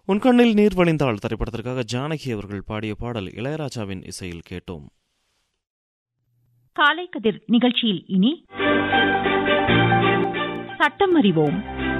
உன் கண்ணில் நீர் வழிந்தாள் திரைப்படத்திற்காக ஜானகி அவர்கள் பாடிய பாடல் இளையராஜாவின் இசையில் கேட்டோம் காலை கதிர் நிகழ்ச்சியில் இனி சட்டம் அறிவோம்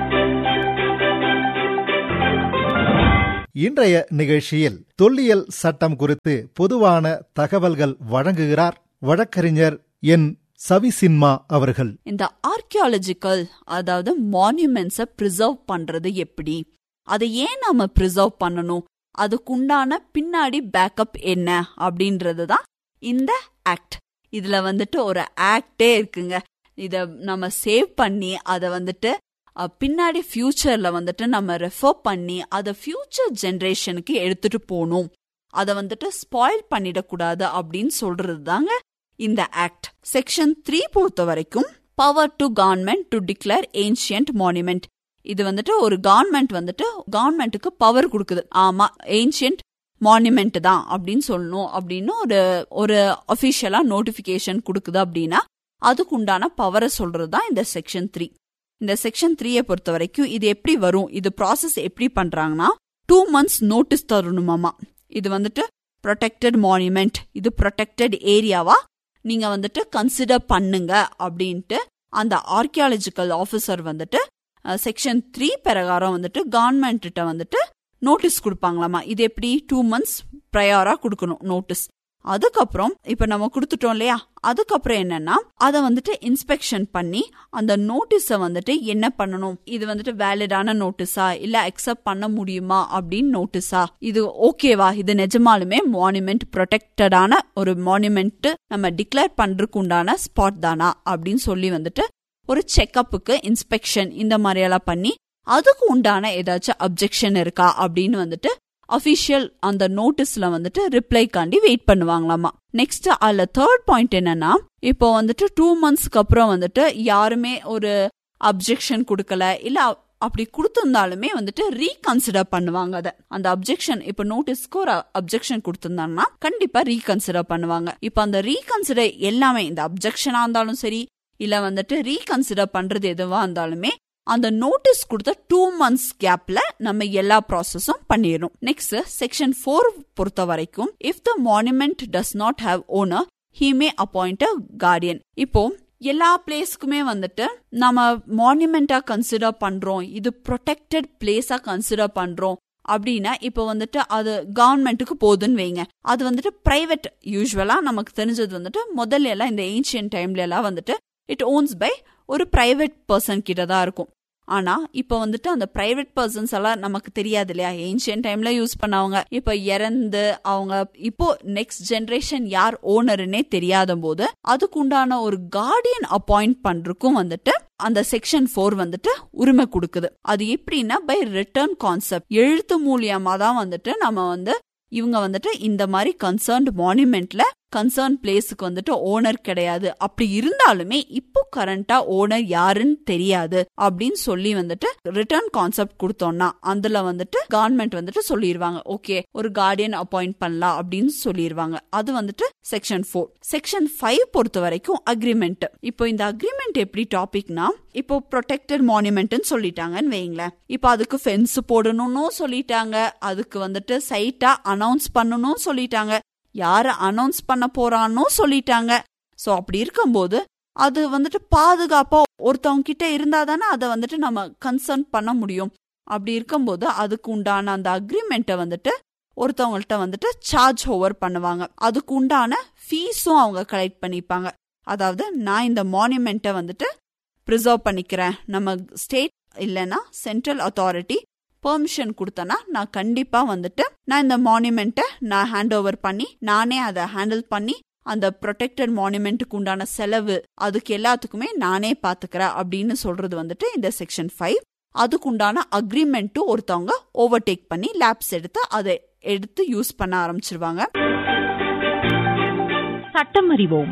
இன்றைய நிகழ்ச்சியில் தொல்லியல் சட்டம் குறித்து பொதுவான தகவல்கள் வழங்குகிறார் வழக்கறிஞர் என் சவிசின்மா அவர்கள் இந்த ஆர்கியாலஜிக்கல் அதாவது மான்யூமெண்ட்ஸை ப்ரிசர்வ் பண்றது எப்படி அதை ஏன் நாம ப்ரிசர்வ் பண்ணணும் அதுக்குண்டான பின்னாடி பேக்கப் என்ன அப்படின்றது தான் இந்த ஆக்ட் இதுல வந்துட்டு ஒரு ஆக்டே இருக்குங்க இத நம்ம சேவ் பண்ணி அதை வந்துட்டு அஹ், பின்னாடி ஃபியூச்சர்ல வந்துட்டு நம்ம ரெஃபர் பண்ணி அதை ஃபியூச்சர் ஜெனரேஷனுக்கு எடுத்துட்டு போகணும் அதை வந்துட்டு ஸ்பாயில் பண்ணிடக்கூடாது அப்படின்னு சொல்றது தாங்க இந்த ஆக்ட் செக்ஷன் த்ரீ பொறுத்த வரைக்கும் power to government to declare ancient monument இது வந்துட்டு ஒரு கவர்மெண்ட் வந்துட்டு கவர்மெண்ட்டுக்கு பவர் கொடுக்குது ஆமா ஏன்ஷியன்ட் மானுமெண்ட் தான் அப்படின்னு சொல்லணும் அப்படின்னு ஒரு ஒரு அபிஷியலா நோட்டிபிகேஷன் கொடுக்குது அப்படின்னா அதுக்கு உண்டான பவரை சொல்றது தான் இந்த செக்ஷன் த்ரீ இந்த செக்ஷன் த்ரீயை பொறுத்த வரைக்கும் இது எப்படி வரும் இது ப்ராசஸ் எப்படி பண்றாங்கன்னா டூ மந்த்ஸ் நோட்டீஸ் தரணுமாமா இது வந்துட்டு ப்ரொடெக்டட் மானுமெண்ட் இது ப்ரொடெக்டட் ஏரியாவா நீங்க வந்துட்டு கன்சிடர் பண்ணுங்க அப்படின்ட்டு அந்த ஆர்கியாலஜிக்கல் ஆஃபீஸர் வந்துட்டு செக்ஷன் த்ரீ பிரகாரம் வந்துட்டு கவர்மெண்ட்ட வந்துட்டு நோட்டீஸ் கொடுப்பாங்களாமா இது எப்படி டூ மந்த்ஸ் ப்ரையரா கொடுக்கணும் நோட்டீஸ் அதுக்கப்புறம் இப்ப நம்ம கொடுத்துட்டோம் இல்லையா அதுக்கப்புறம் என்னன்னா அதை வந்துட்டு இன்ஸ்பெக்ஷன் பண்ணி அந்த நோட்டீஸை வந்துட்டு என்ன பண்ணணும் இது வந்துட்டு வேலிடான நோட்டீஸா இல்ல அக்செப்ட் பண்ண முடியுமா அப்படின்னு நோட்டீஸா இது ஓகேவா இது நிஜமாலுமே மானுமெண்ட் ப்ரொடெக்டடான ஒரு மானுமெண்ட் நம்ம டிக்ளேர் பண்றதுக்கு உண்டான ஸ்பாட் தானா அப்படின்னு சொல்லி வந்துட்டு ஒரு செக்கப்புக்கு இன்ஸ்பெக்ஷன் இந்த மாதிரியெல்லாம் பண்ணி அதுக்கு உண்டான ஏதாச்சும் அப்ஜெக்ஷன் இருக்கா அப்படின்னு வந்துட்டு அபிஷியல் அந்த நோட்டீஸ்ல வந்துட்டு ரிப்ளைக்காண்டி வெயிட் பண்ணுவாங்களாமா நெக்ஸ்ட் அதுல தேர்ட் பாயிண்ட் என்னன்னா இப்போ வந்துட்டு டூ மந்த்ஸ்க்கு அப்புறம் வந்துட்டு யாருமே ஒரு அப்ஜெக்ஷன் கொடுக்கல இல்ல அ- அப்படி கொடுத்திருந்தாலுமே வந்துட்டு ரீகன்சிடர் பண்ணுவாங்க அதை அந்த அப்ஜெக்ஷன் இப்ப நோட்டீஸ்க்கு ஒரு அப்ஜெக்ஷன் கொடுத்திருந்தாங்கன்னா கண்டிப்பா ரீகன்சிடர் பண்ணுவாங்க இப்ப அந்த ரீகன்சிடர் எல்லாமே இந்த அப்ஜெக்ஷனா இருந்தாலும் சரி இல்ல வந்துட்டு ரீகன்சிடர் பண்றது எதுவா இருந்தாலுமே அந்த நோட்டீஸ் கொடுத்த டூ மந்த்ஸ் கேப்ல நம்ம எல்லா ப்ராசஸும் பண்ணிடணும் நெக்ஸ்ட் செக்ஷன் ஃபோர் பொறுத்த வரைக்கும் if the monument does not have owner he may appoint a guardian இப்போ எல்லா பிளேஸ்க்குமே வந்துட்டு நம்ம மானுமெண்டா கன்சிடர் பண்றோம் இது ப்ரொடெக்டட் பிளேஸா கன்சிடர் பண்றோம் அப்படின்னா இப்போ வந்துட்டு அது கவர்மெண்ட்டுக்கு போகுதுன்னு வைங்க அது வந்துட்டு பிரைவேட் யூஸ்வலா நமக்கு தெரிஞ்சது வந்துட்டு முதல்ல எல்லாம் இந்த ஏன்ஷியன் டைம்ல எல்லாம் வந்துட்டு இட் ஓன்ஸ் பை ஒரு பிரைவேட் பர்சன் கிட்ட தான் இருக்கும் ஆனா இப்ப வந்துட்டு அந்த பிரைவேட் பர்சன்ஸ் எல்லாம் நமக்கு தெரியாது இல்லையா ஏன்ஷியன் டைம்ல யூஸ் பண்ணவங்க இப்ப இறந்து அவங்க இப்போ நெக்ஸ்ட் ஜெனரேஷன் யார் ஓனருன்னே தெரியாத போது அதுக்கு உண்டான ஒரு கார்டியன் அப்பாயிண்ட் பண்றதுக்கும் வந்துட்டு அந்த செக்ஷன் ஃபோர் வந்துட்டு உரிமை கொடுக்குது அது எப்படின்னா பை ரிட்டர்ன் கான்செப்ட் எழுத்து மூலியமா தான் வந்துட்டு நம்ம வந்து இவங்க வந்துட்டு இந்த மாதிரி கன்சர்ன்ட் மானுமெண்ட்ல கன்சர்ன் பிளேஸுக்கு வந்துட்டு ஓனர் கிடையாது அப்படி இருந்தாலுமே இப்போ கரண்டா ஓனர் யாருன்னு தெரியாது அப்படின்னு சொல்லி வந்துட்டு ரிட்டர்ன் கான்செப்ட் கொடுத்தோம்னா அதுல வந்துட்டு கவர்மெண்ட் வந்துட்டு சொல்லிடுவாங்க ஓகே ஒரு கார்டியன் அப்பாயிண்ட் பண்ணலாம் அப்படின்னு சொல்லிடுவாங்க அது வந்துட்டு செக்ஷன் ஃபோர் செக்ஷன் ஃபைவ் பொறுத்த வரைக்கும் அக்ரிமெண்ட் இப்போ இந்த அக்ரிமெண்ட் எப்படி டாபிக்னா இப்போ ப்ரொடெக்டட் மானுமெண்ட்னு சொல்லிட்டாங்கன்னு வைங்களேன் இப்போ அதுக்கு ஃபென்ஸ் போடணும்னு சொல்லிட்டாங்க அதுக்கு வந்துட்டு சைட்டா அனௌன்ஸ் பண்ணணும் சொல்லிட்டாங்க யார அனௌன்ஸ் பண்ண போறானோ சொல்லிட்டாங்க சோ அப்படி இருக்கும்போது அது வந்துட்டு பாதுகாப்பா ஒருத்தவங்க கிட்ட இருந்தா தானே அதை வந்துட்டு நம்ம கன்சர்ன் பண்ண முடியும் அப்படி இருக்கும்போது அதுக்கு உண்டான அந்த அக்ரிமெண்ட்டை வந்துட்டு ஒருத்தவங்கள்ட்ட வந்துட்டு சார்ஜ் ஓவர் பண்ணுவாங்க அதுக்கு உண்டான ஃபீஸும் அவங்க கலெக்ட் பண்ணிப்பாங்க அதாவது நான் இந்த மானுமெண்ட்டை வந்துட்டு ப்ரிசர்வ் பண்ணிக்கிறேன் நம்ம ஸ்டேட் இல்லைன்னா சென்ட்ரல் அத்தாரிட்டி பெர்மிஷன் கொடுத்தனா நான் கண்டிப்பா வந்துட்டு நான் இந்த மானுமெண்ட்டை நான் ஹேண்ட் ஓவர் பண்ணி நானே அதை ஹேண்டில் பண்ணி அந்த ப்ரொடெக்டட் மானுமெண்ட்டுக்கு உண்டான செலவு அதுக்கு எல்லாத்துக்குமே நானே பாத்துக்கிறேன் அப்படின்னு சொல்றது வந்துட்டு இந்த செக்ஷன் ஃபைவ் அதுக்கு உண்டான அக்ரிமெண்ட்டும் ஒருத்தவங்க ஓவர்டேக் பண்ணி லேப்ஸ் எடுத்து அதை எடுத்து யூஸ் பண்ண ஆரம்பிச்சிருவாங்க சட்டம் அறிவோம்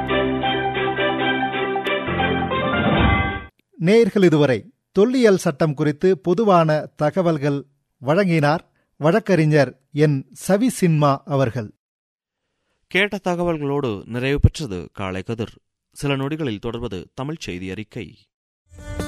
நேர்கள் இதுவரை தொல்லியல் சட்டம் குறித்து பொதுவான தகவல்கள் வழங்கினார் வழக்கறிஞர் என் சவிசின்மா அவர்கள் கேட்ட தகவல்களோடு நிறைவு பெற்றது காலை கதிர் சில நொடிகளில் தொடர்வது தமிழ்ச் செய்தி அறிக்கை